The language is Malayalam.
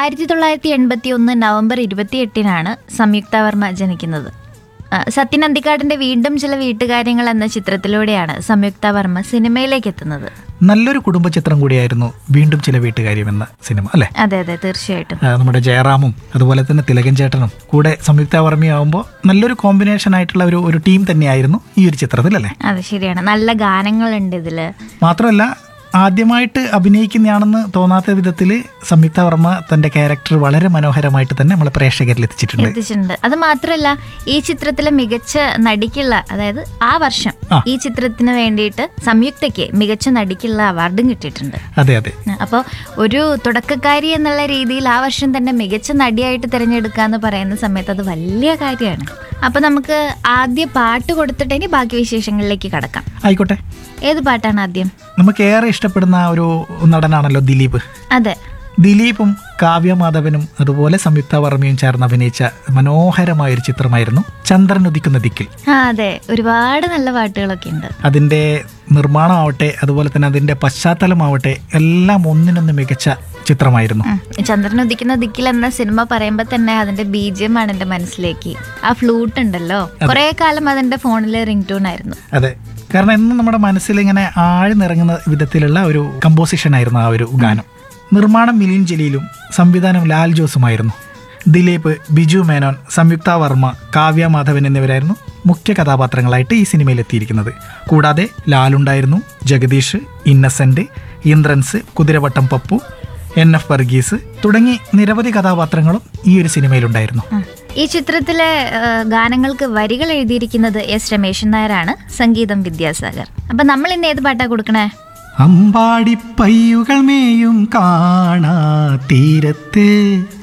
ആയിരത്തി തൊള്ളായിരത്തി എൺപത്തി ഒന്ന് നവംബർ ഇരുപത്തിയെട്ടിനാണ് സംയുക്ത വർമ്മ ജനിക്കുന്നത് ആ, സത്യൻ അന്തിക്കാടിന്റെ വീണ്ടും ചില വീട്ടുകാര്യങ്ങൾ എന്ന ചിത്രത്തിലൂടെയാണ് സംയുക്ത വർമ്മ സിനിമയിലേക്ക് എത്തുന്നത് നല്ലൊരു കുടുംബ ചിത്രം കൂടിയായിരുന്നു വീണ്ടും ചില വീട്ടുകാര്യം എന്ന സിനിമ അല്ലേ അതെ അതെ തീർച്ചയായിട്ടും ആ, നമ്മുടെ ജയറാമും അതുപോലെ തന്നെ തിലകൻ ചേട്ടനും കൂടെ സംയുക്ത വർമ്മയാവുമ്പോൾ നല്ലൊരു കോമ്പിനേഷൻ ആയിട്ടുള്ള ഒരു ഒരു ടീം തന്നെയായിരുന്നു ഈ ഒരു ചിത്രത്തിൽ അല്ലേ അതെ ശരിയാണ് നല്ല ഗാനങ്ങളുണ്ട് ഇതില് മാത്രമല്ല ആദ്യമായിട്ട് അഭിനയിക്കുന്നതാണെന്ന് തോന്നാത്ത വിധത്തിൽ സംയുക്ത വർമ്മ തന്റെ ക്യാരക്ടർ വളരെ മനോഹരമായിട്ട് തന്നെ നമ്മളെ പ്രേക്ഷകരിൽ എത്തിച്ചിട്ടുണ്ട് എത്തിച്ചിട്ടുണ്ട് അത് മാത്രമല്ല ഈ ചിത്രത്തിലെ മികച്ച നടിക്കുള്ള അതായത് ആ വർഷം ആ. ഈ ചിത്രത്തിന് വേണ്ടിയിട്ട് സംയുക്തയ്ക്ക് മികച്ച നടിക്കുള്ള അവാർഡും കിട്ടിയിട്ടുണ്ട് അതെ അതെ അപ്പോൾ ഒരു തുടക്കക്കാരി എന്നുള്ള രീതിയിൽ ആ വർഷം തന്നെ മികച്ച നടിയായിട്ട് തിരഞ്ഞെടുക്കുക എന്ന് പറയുന്ന സമയത്ത് അത് വലിയ കാര്യമാണ് അപ്പോൾ നമുക്ക് ആദ്യ പാട്ട് കൊടുത്തിട്ട് ഇനി ബാക്കി വിശേഷങ്ങളിലേക്ക് കടക്കാം ആയിക്കോട്ടെ ഏത് പാട്ടാണ് ആദ്യം നമുക്ക് ഏറെ ഇഷ്ടപ്പെടുന്ന ഒരു നടനാണല്ലോ ദിലീപ് അതെ ദിലീപും കാവ്യ മാധവനും അതുപോലെ സംയുക്ത വർമ്മയും ചേർന്ന് അഭിനയിച്ച മനോഹരമായ ഒരു ചിത്രമായിരുന്നു ചന്ദ്രൻ ഉദിക്കുന്ന ദിക്കിൽ ആ അതെ ഒരുപാട് നല്ല പാട്ടുകളൊക്കെ ഉണ്ട് അതിൻ്റെ നിർമ്മാണമാവട്ടെ അതുപോലെ തന്നെ അതിൻ്റെ പശ്ചാത്തലമാവട്ടെ എല്ലാം ഒന്നിനൊന്ന് മികച്ച ചിത്രമായിരുന്നു ഉം. ചന്ദ്രൻ ഉദിക്കുന്ന ദിക്കിൽ എന്ന സിനിമ പറയുമ്പോൾ തന്നെ അതിന്റെ ബീജിയം ആണ് എന്റെ മനസ്സിലേക്ക് ആ ഫ്ലൂട്ട് ഉണ്ടല്ലോ കുറെ കാലം അതിന്റെ ഫോണിലെ റിംഗ് ടൂൺ ആയിരുന്നു അതെ കാരണം എന്നും നമ്മുടെ മനസ്സിൽ ഇങ്ങനെ ആഴ്ന്നിറങ്ങുന്ന വിധത്തിലുള്ള ഒരു കമ്പോസിഷൻ ആയിരുന്നു ആ ഒരു ഗാനം നിർമ്മാണം മിലിൻ ജലീലും സംവിധാനം ലാൽ ജോസുമായിരുന്നു ദിലീപ് ബിജു മേനോൻ സംയുക്ത വർമ്മ കാവ്യ മാധവൻ എന്നിവരായിരുന്നു മുഖ്യ കഥാപാത്രങ്ങളായിട്ട് ഈ സിനിമയിൽ എത്തിയിരിക്കുന്നത് കൂടാതെ ലാലുണ്ടായിരുന്നു ജഗദീഷ് ഇന്നസെന്റ് ഇന്ദ്രൻസ് കുതിരവട്ടം പപ്പു എൻ എഫ് വർഗീസ് തുടങ്ങി നിരവധി കഥാപാത്രങ്ങളും ഈ ഒരു സിനിമയിലുണ്ടായിരുന്നു ഉം. ഈ ചിത്രത്തിലെ ആ, ഗാനങ്ങൾക്ക് വരികൾ എഴുതിയിരിക്കുന്നത് എസ് രമേശൻ നായരാണ് സംഗീതം വിദ്യാസാഗർ അപ്പൊ നമ്മൾ ഇന്ന് ഏത് പാട്ടാ കൊടുക്കണേ അമ്പാടിപ്പയ്യുകൾ മേയും കാണാ തീരത്ത്